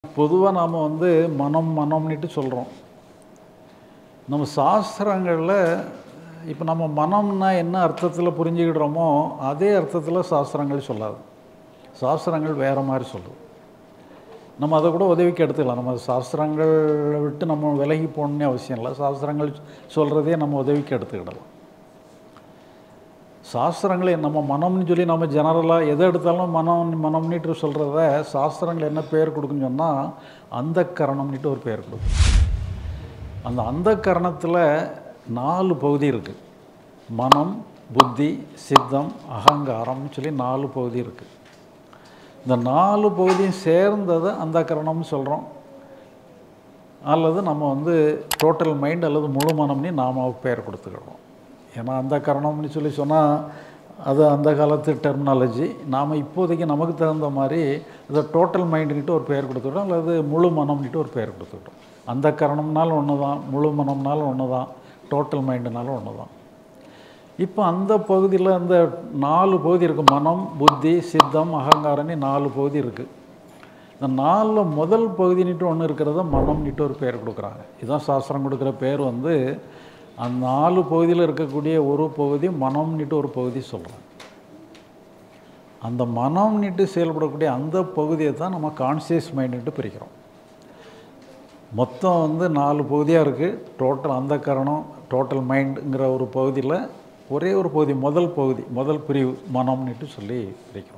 பொதுவாக நாம் வந்து மனம் மனம்னுட்டு சொல்கிறோம் நம்ம சாஸ்திரங்களில் இப்போ நம்ம மனம்னா என்ன அர்த்தத்தில் புரிஞ்சுக்கிடுறோமோ அதே அர்த்தத்தில் சாஸ்திரங்கள் சொல்லாது சாஸ்திரங்கள் வேறு மாதிரி சொல்லுது நம்ம அதை கூட உதவிக்கு எடுத்துக்கலாம் நம்ம சாஸ்திரங்களை விட்டு நம்ம விலகி போகணுன்னே அவசியம் இல்லை சாஸ்திரங்கள் சொல்கிறதே நம்ம உதவிக்கு எடுத்துக்கிடலாம் சாஸ்திரங்களே நம்ம மனம்னு சொல்லி நம்ம ஜெனரலாக எதை எடுத்தாலும் மனம் மனம்னுட்டு சொல்கிறத சாஸ்திரங்கள் என்ன பேர் கொடுக்குன்னு சொன்னால் அந்த கரணம்னுட்டு ஒரு பேர் கொடுக்கும் அந்த அந்த கரணத்தில் நாலு பகுதி இருக்குது மனம் புத்தி சித்தம் அகங்காரம்னு சொல்லி நாலு பகுதி இருக்குது இந்த நாலு பகுதியும் சேர்ந்ததை அந்த கரணம்னு சொல்கிறோம் அல்லது நம்ம வந்து டோட்டல் மைண்ட் அல்லது முழு மனம்னு நாம் பேர் கொடுத்துக்கிறோம் ஏன்னா அந்த கரணம்னு சொல்லி சொன்னால் அது அந்த காலத்து டெர்மினாலஜி நாம் இப்போதைக்கு நமக்கு தகுந்த மாதிரி அதை டோட்டல் மைண்டுக்கிட்ட ஒரு பேர் கொடுத்துக்கிட்டோம் அல்லது முழு மனம்னுட்டு ஒரு பேர் கொடுத்துக்கிட்டோம் அந்த கரணம்னாலும் ஒன்று தான் முழு மனம்னாலும் ஒன்று தான் டோட்டல் மைண்டுனாலும் ஒன்று தான் இப்போ அந்த பகுதியில் அந்த நாலு பகுதி இருக்குது மனம் புத்தி சித்தம் அகங்காரம்னு நாலு பகுதி இருக்குது இந்த நாலில் முதல் பகுதினிட்டு ஒன்று இருக்கிறத மனம்னிட்டு ஒரு பேர் கொடுக்குறாங்க இதுதான் சாஸ்திரம் கொடுக்குற பேர் வந்து அந்த நாலு பகுதியில் இருக்கக்கூடிய ஒரு பகுதி மனம்னிட்டு ஒரு பகுதி சொல்கிறாங்க அந்த மனம்னிட்டு செயல்படக்கூடிய அந்த பகுதியை தான் நம்ம கான்சியஸ் மைண்டுன்ட்டு பிரிக்கிறோம் மொத்தம் வந்து நாலு பகுதியாக இருக்குது டோட்டல் அந்த கரணம் டோட்டல் மைண்டுங்கிற ஒரு பகுதியில் ஒரே ஒரு பகுதி முதல் பகுதி முதல் பிரிவு மனம்னுட்டு சொல்லி பிரிக்கிறோம்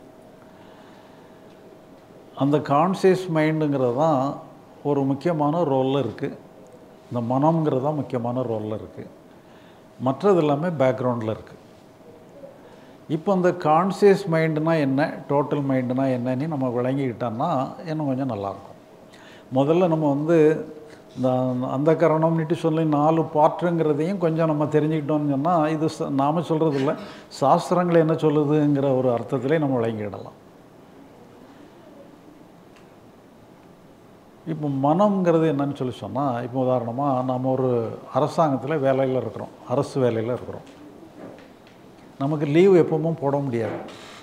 அந்த கான்சியஸ் மைண்டுங்கிறது தான் ஒரு முக்கியமான ரோலில் இருக்குது இந்த மனம்ங்கிறது தான் முக்கியமான ரோலில் இருக்குது மற்றது எல்லாமே பேக்ரவுண்டில் இருக்குது இப்போ அந்த கான்சியஸ் மைண்டுனா என்ன டோட்டல் மைண்டுனா என்னன்னு நம்ம விளங்கிக்கிட்டோம்னா இன்னும் கொஞ்சம் நல்லாயிருக்கும் முதல்ல நம்ம வந்து இந்த அந்த கரணம்னுட்டு சொல்லி நாலு பாட்டுங்கிறதையும் கொஞ்சம் நம்ம தெரிஞ்சுக்கிட்டோம்னு சொன்னால் இது நாம் சொல்கிறது இல்லை சாஸ்திரங்கள் என்ன சொல்லுதுங்கிற ஒரு அர்த்தத்திலே நம்ம விளங்கிடலாம் இப்போ மனம்ங்கிறது என்னன்னு சொல்லி சொன்னால் இப்போ உதாரணமாக நம்ம ஒரு அரசாங்கத்தில் வேலையில் இருக்கிறோம் அரசு வேலையில் இருக்கிறோம் நமக்கு லீவு எப்பவும் போட முடியாது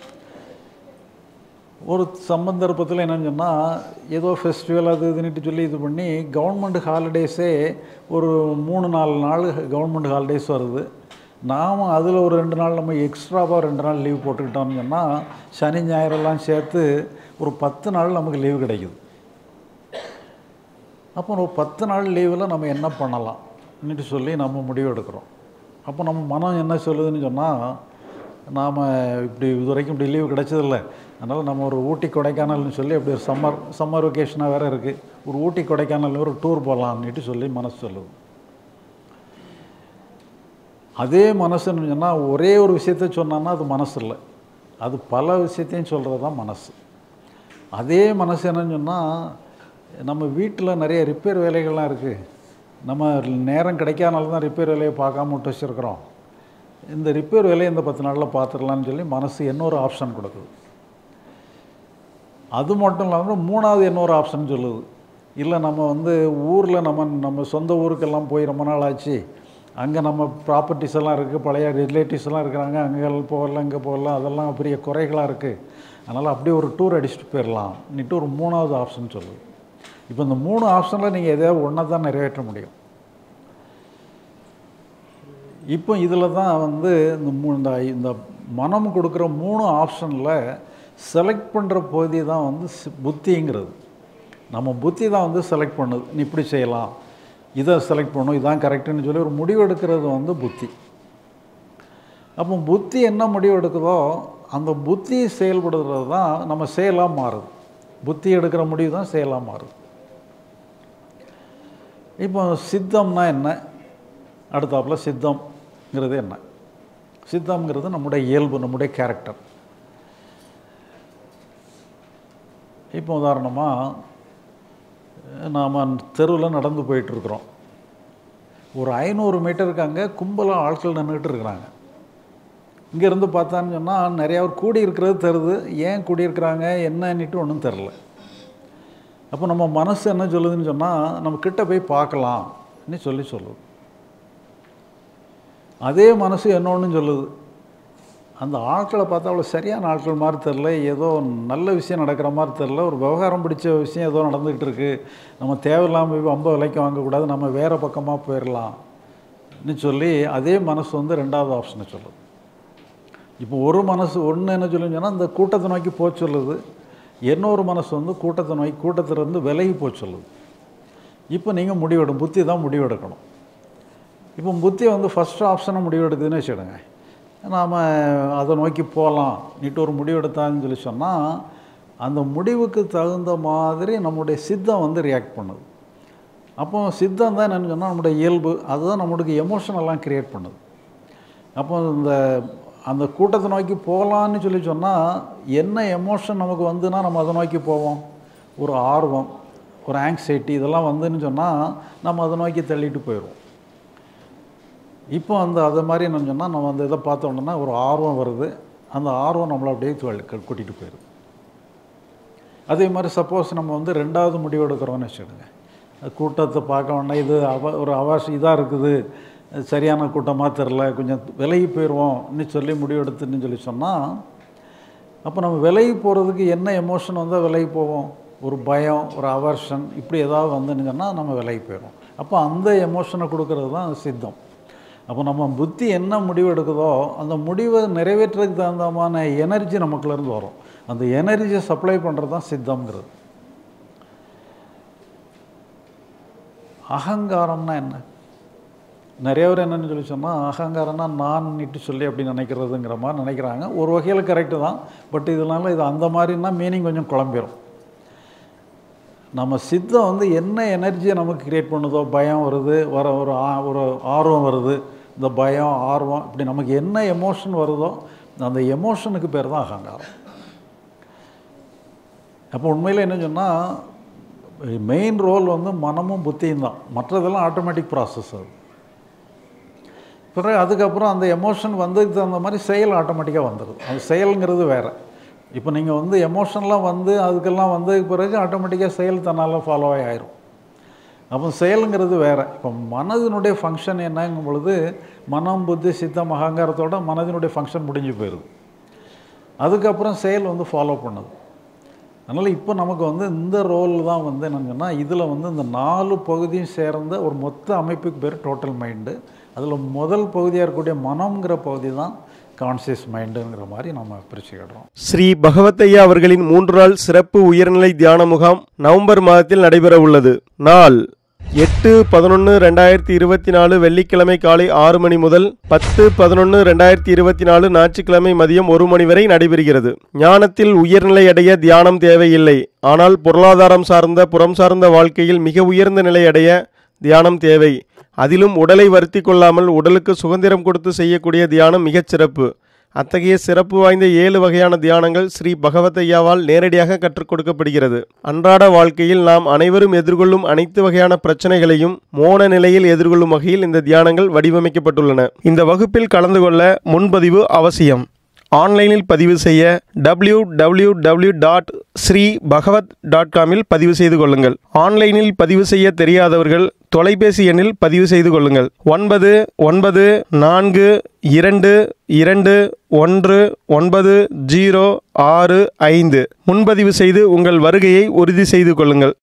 ஒரு சம்பந்தர்ப்பத்தில் என்னன்னு சொன்னால் ஏதோ ஃபெஸ்டிவல் அது இதுன்னுட்டு சொல்லி இது பண்ணி கவர்மெண்ட் ஹாலிடேஸே ஒரு மூணு நாலு நாள் கவர்மெண்ட் ஹாலிடேஸ் வருது நாம் அதில் ஒரு ரெண்டு நாள் நம்ம எக்ஸ்ட்ராவாக ரெண்டு நாள் லீவ் போட்டுக்கிட்டோம்னு சொன்னால் சனி ஞாயிறெல்லாம் சேர்த்து ஒரு பத்து நாள் நமக்கு லீவு கிடைக்குது அப்போ ஒரு பத்து நாள் லீவில் நம்ம என்ன பண்ணலாம்னுட்டு சொல்லி நம்ம முடிவு எடுக்கிறோம் அப்போ நம்ம மனம் என்ன சொல்லுதுன்னு சொன்னால் நாம் இப்படி இது வரைக்கும் இப்படி லீவு கிடைச்சதில்ல அதனால் நம்ம ஒரு ஊட்டி கொடைக்கானல்னு சொல்லி அப்படி ஒரு சம்மர் சம்மர் வெக்கேஷனாக வேறு இருக்குது ஒரு ஊட்டி கொடைக்கானல் ஒரு டூர் போகலான்னுட்டு சொல்லி மனசு சொல்லுது அதே மனசுன்னு சொன்னால் ஒரே ஒரு விஷயத்த சொன்னான்னா அது மனசு இல்லை அது பல விஷயத்தையும் சொல்கிறது தான் மனசு அதே மனசு என்னன்னு சொன்னால் நம்ம வீட்டில் நிறைய ரிப்பேர் வேலைகள்லாம் இருக்குது நம்ம நேரம் கிடைக்காதனால தான் ரிப்பேர் வேலையை பார்க்காம விட்டு வச்சுருக்குறோம் இந்த ரிப்பேர் வேலையை இந்த பத்து நாளில் பார்த்துடலான்னு சொல்லி மனசு இன்னொரு ஆப்ஷன் கொடுக்குது அது மட்டும் இல்லாமல் மூணாவது இன்னொரு ஆப்ஷன் சொல்லுது இல்லை நம்ம வந்து ஊரில் நம்ம நம்ம சொந்த ஊருக்கெல்லாம் போய் ரொம்ப நாள் ஆச்சு அங்கே நம்ம ப்ராப்பர்ட்டிஸ் எல்லாம் இருக்குது பழைய ரிலேட்டிவ்ஸ் எல்லாம் இருக்கிறாங்க அங்கே போகலாம் இங்கே போகலாம் அதெல்லாம் பெரிய குறைகளாக இருக்குது அதனால் அப்படியே ஒரு டூர் அடிச்சுட்டு போயிடலாம்னுட்டு ஒரு மூணாவது ஆப்ஷன் சொல்லுது இப்போ இந்த மூணு ஆப்ஷனில் நீங்கள் எதையாவது ஒன்றை தான் நிறைவேற்ற முடியும் இப்போ இதில் தான் வந்து இந்த மூ இந்த இந்த மனம் கொடுக்குற மூணு ஆப்ஷனில் செலக்ட் பண்ணுற பகுதி தான் வந்து புத்திங்கிறது நம்ம புத்தி தான் வந்து செலக்ட் பண்ணுது நீ இப்படி செய்யலாம் இதை செலக்ட் பண்ணணும் இதான் கரெக்டுன்னு சொல்லி ஒரு முடிவு எடுக்கிறது வந்து புத்தி அப்போ புத்தி என்ன முடிவு எடுக்குதோ அந்த புத்தி செயல்படுறது தான் நம்ம செயலாக மாறுது புத்தி எடுக்கிற முடிவு தான் செயலாக மாறுது இப்போ சித்தம்னா என்ன அடுத்தாப்பில் சித்தம்ங்கிறது என்ன சித்தம்ங்கிறது நம்முடைய இயல்பு நம்முடைய கேரக்டர் இப்போ உதாரணமாக நாம் தெருவில் நடந்து போயிட்டுருக்குறோம் ஒரு ஐநூறு மீட்டருக்கு அங்கே கும்பலாக ஆட்கள் நின்றுட்டு இருக்கிறாங்க இங்கேருந்து பார்த்தான்னு சொன்னால் நிறையா பேர் கூடி இருக்கிறது தருது ஏன் கூடியிருக்கிறாங்க என்னன்னுட்டு ஒன்றும் தெரில அப்போ நம்ம மனசு என்ன சொல்லுதுன்னு சொன்னால் நம்ம கிட்ட போய் பார்க்கலாம்னு சொல்லி சொல்லுது அதே மனசு என்ன ஒன்று சொல்லுது அந்த ஆட்களை பார்த்தா அவ்வளோ சரியான ஆட்கள் மாதிரி தெரில ஏதோ நல்ல விஷயம் நடக்கிற மாதிரி தெரில ஒரு விவகாரம் பிடிச்ச விஷயம் ஏதோ நடந்துகிட்டு இருக்கு நம்ம தேவையில்லாமல் போய் ரொம்ப விலைக்கு வாங்கக்கூடாது நம்ம வேறு பக்கமாக போயிடலாம்னு சொல்லி அதே மனசு வந்து ரெண்டாவது ஆப்ஷனை சொல்லுது இப்போ ஒரு மனசு ஒன்று என்ன சொல்லுன்னு சொன்னால் இந்த கூட்டத்தை நோக்கி போக சொல்லுது இன்னொரு மனசு வந்து கூட்டத்தை நோக்கி கூட்டத்திலிருந்து விலகி போக சொல்லுது இப்போ நீங்கள் முடிவெடும் புத்தி தான் முடிவெடுக்கணும் இப்போ புத்தி வந்து ஃபஸ்ட் ஆப்ஷனை முடிவெடுக்குதுன்னு வச்சுடுங்க நாம் அதை நோக்கி போகலாம் நீட்டு ஒரு முடிவெடுத்தான்னு சொல்லி சொன்னால் அந்த முடிவுக்கு தகுந்த மாதிரி நம்முடைய சித்தம் வந்து ரியாக்ட் பண்ணுது அப்போ சித்தம் தான் என்னன்னு சொன்னால் நம்முடைய இயல்பு அதுதான் நம்மளுக்கு எமோஷனெல்லாம் க்ரியேட் பண்ணுது அப்போ இந்த அந்த கூட்டத்தை நோக்கி போகலான்னு சொல்லி சொன்னால் என்ன எமோஷன் நமக்கு வந்துன்னா நம்ம அதை நோக்கி போவோம் ஒரு ஆர்வம் ஒரு ஆங்ஸைட்டி இதெல்லாம் வந்துன்னு சொன்னால் நம்ம அதை நோக்கி தள்ளிட்டு போயிடுவோம் இப்போ அந்த அது மாதிரி என்ன சொன்னால் நம்ம அந்த இதை பார்த்தோம்னா ஒரு ஆர்வம் வருது அந்த ஆர்வம் நம்மளை அப்படியே கூட்டிகிட்டு போயிடுது அதே மாதிரி சப்போஸ் நம்ம வந்து ரெண்டாவது முடிவு எடுக்கிறோம்னு வச்சுடுங்க கூட்டத்தை பார்க்க வேண்டாம் இது அவ ஒரு அவகாச இதாக இருக்குது சரியான கூட்டமாக தெரில கொஞ்சம் விலகி போயிடுவோம்னு சொல்லி முடிவெடுத்துன்னு சொல்லி சொன்னால் அப்போ நம்ம விலகி போகிறதுக்கு என்ன எமோஷன் வந்தால் விலகி போவோம் ஒரு பயம் ஒரு அவர்ஷன் இப்படி ஏதாவது வந்துன்னு சொன்னால் நம்ம விலகி போயிடுவோம் அப்போ அந்த எமோஷனை கொடுக்கறது தான் சித்தம் அப்போ நம்ம புத்தி என்ன முடிவு எடுக்குதோ அந்த முடிவை நிறைவேற்றுறதுக்கு தகுந்தமான எனர்ஜி நமக்குலேருந்து வரும் அந்த எனர்ஜியை சப்ளை பண்ணுறது தான் சித்தம்ங்கிறது அகங்காரம்னா என்ன நிறைய பேர் என்னன்னு சொல்லி சொன்னால் அகங்காரம்னா நான் நீட்டு சொல்லி அப்படி நினைக்கிறதுங்கிற மாதிரி நினைக்கிறாங்க ஒரு வகையில் கரெக்டு தான் பட் இதனால இது அந்த மாதிரின்னா மீனிங் கொஞ்சம் குழம்பிடும் நம்ம சித்தம் வந்து என்ன எனர்ஜியை நமக்கு கிரியேட் பண்ணுதோ பயம் வருது வர ஒரு ஆ- ஒரு ஆர்வம் வருது இந்த பயம் ஆர்வம் இப்படி நமக்கு என்ன எமோஷன் வருதோ அந்த எமோஷனுக்கு பேர் தான் அகங்காரம் அப்போ உண்மையில் என்ன சொன்னால் மெயின் ரோல் வந்து மனமும் புத்தியும் தான் மற்றதெல்லாம் ஆட்டோமேட்டிக் ப்ராசஸ் அது பிறகு அதுக்கப்புறம் அந்த எமோஷன் வந்ததுக்கு தகுந்த மாதிரி செயல் ஆட்டோமேட்டிக்காக வந்துடுது அது செயலுங்கிறது வேறு இப்போ நீங்கள் வந்து எமோஷன்லாம் வந்து அதுக்கெல்லாம் வந்ததுக்கு பிறகு ஆட்டோமேட்டிக்காக செயல் தன்னால் ஃபாலோ ஆயிரும் அப்போ செயலுங்கிறது வேறு இப்போ மனதினுடைய ஃபங்க்ஷன் என்னங்கும் பொழுது மனம் புத்தி சித்தம் அகங்காரத்தோட மனதினுடைய ஃபங்க்ஷன் முடிஞ்சு போயிடுது அதுக்கப்புறம் செயல் வந்து ஃபாலோ பண்ணுது அதனால் இப்போ நமக்கு வந்து இந்த ரோல் தான் வந்து என்னங்கன்னா இதில் வந்து இந்த நாலு பகுதியும் சேர்ந்த ஒரு மொத்த அமைப்புக்கு பேர் டோட்டல் மைண்டு அதில் முதல் பகுதியாக இருக்கக்கூடிய மனம்ங்கிற பகுதி தான் கான்சியஸ் மைண்டுங்கிற மாதிரி நம்ம பிரிச்சுக்கிடுறோம் ஸ்ரீ பகவத்தையா அவர்களின் மூன்று நாள் சிறப்பு உயர்நிலை தியான முகாம் நவம்பர் மாதத்தில் நடைபெற உள்ளது நாள் எட்டு பதினொன்று ரெண்டாயிரத்தி இருபத்தி நாலு வெள்ளிக்கிழமை காலை ஆறு மணி முதல் பத்து பதினொன்று ரெண்டாயிரத்தி இருபத்தி நாலு ஞாயிற்றுக்கிழமை மதியம் ஒரு மணி வரை நடைபெறுகிறது ஞானத்தில் உயர்நிலை அடைய தியானம் தேவையில்லை ஆனால் பொருளாதாரம் சார்ந்த புறம் சார்ந்த வாழ்க்கையில் மிக உயர்ந்த நிலை அடைய தியானம் தேவை அதிலும் உடலை வருத்தி கொள்ளாமல் உடலுக்கு சுதந்திரம் கொடுத்து செய்யக்கூடிய தியானம் மிகச் சிறப்பு அத்தகைய சிறப்பு வாய்ந்த ஏழு வகையான தியானங்கள் ஸ்ரீ பகவதையாவால் நேரடியாக கற்றுக் கொடுக்கப்படுகிறது அன்றாட வாழ்க்கையில் நாம் அனைவரும் எதிர்கொள்ளும் அனைத்து வகையான பிரச்சனைகளையும் மோன நிலையில் எதிர்கொள்ளும் வகையில் இந்த தியானங்கள் வடிவமைக்கப்பட்டுள்ளன இந்த வகுப்பில் கலந்து கொள்ள முன்பதிவு அவசியம் ஆன்லைனில் பதிவு செய்ய W W W dot Sri Bhagavat dot காமில் பதிவு செய்து கொள்ளுங்கள் ஆன்லைனில் பதிவு செய்ய தெரியாதவர்கள் தொலைபேசி எண்ணில் பதிவு செய்து கொள்ளுங்கள் ஒன்பது ஒன்பது நான்கு இரண்டு இரண்டு ஒன்று ஒன்பது ஜீரோ ஆறு ஐந்து முன்பதிவு செய்து உங்கள் வருகையை உறுதி செய்து கொள்ளுங்கள்